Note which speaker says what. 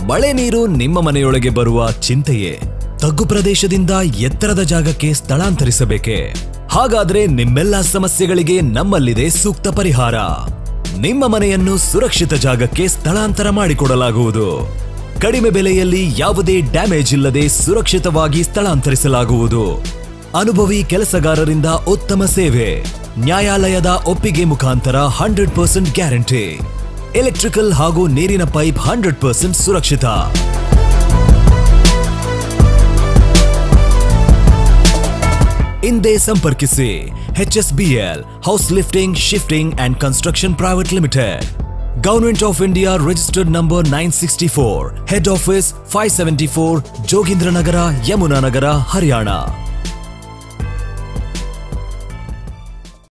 Speaker 1: ಮಳೆ ನೀರು ನಿಮ್ಮ ಮನೆಯೊಳಗೆ ಬರುವ ಚಿಂತೆಯೇ ತಗ್ಗು ಪ್ರದೇಶದಿಂದ ಎತ್ತರದ ಜಾಗಕ್ಕೆ ಸ್ಥಳಾಂತರಿಸಬೇಕೆ ಹಾಗಾದ್ರೆ ನಿಮ್ಮೆಲ್ಲ ಸಮಸ್ಯೆಗಳಿಗೆ ನಮ್ಮಲ್ಲಿದೆ ಸೂಕ್ತ ಪರಿಹಾರ ನಿಮ್ಮ ಮನೆಯನ್ನು ಸುರಕ್ಷಿತ ಜಾಗಕ್ಕೆ ಸ್ಥಳಾಂತರ ಮಾಡಿಕೊಡಲಾಗುವುದು ಕಡಿಮೆ ಬೆಲೆಯಲ್ಲಿ ಯಾವುದೇ ಡ್ಯಾಮೇಜ್ ಇಲ್ಲದೆ ಸುರಕ್ಷಿತವಾಗಿ ಸ್ಥಳಾಂತರಿಸಲಾಗುವುದು ಅನುಭವಿ ಕೆಲಸಗಾರರಿಂದ ಉತ್ತಮ ಸೇವೆ ನ್ಯಾಯಾಲಯದ ಒಪ್ಪಿಗೆ ಮುಖಾಂತರ ಹಂಡ್ರೆಡ್ ಪರ್ಸೆಂಟ್ ಗ್ಯಾರಂಟಿ ಎಲೆಕ್ಟ್ರಿಕಲ್ ಹಾಗೂ ನೀರಿನ ಪೈಪ್ ಹಂಡ್ರೆಡ್ ಪರ್ಸೆಂಟ್ ಸುರಕ್ಷಿತ ಹಿಂದೆ ಸಂಪರ್ಕಿಸಿ H S B L house lifting shifting and construction private limited government of India registered number nine sixty four head office five seventy four Jogindranagar Yamunanagar Haryana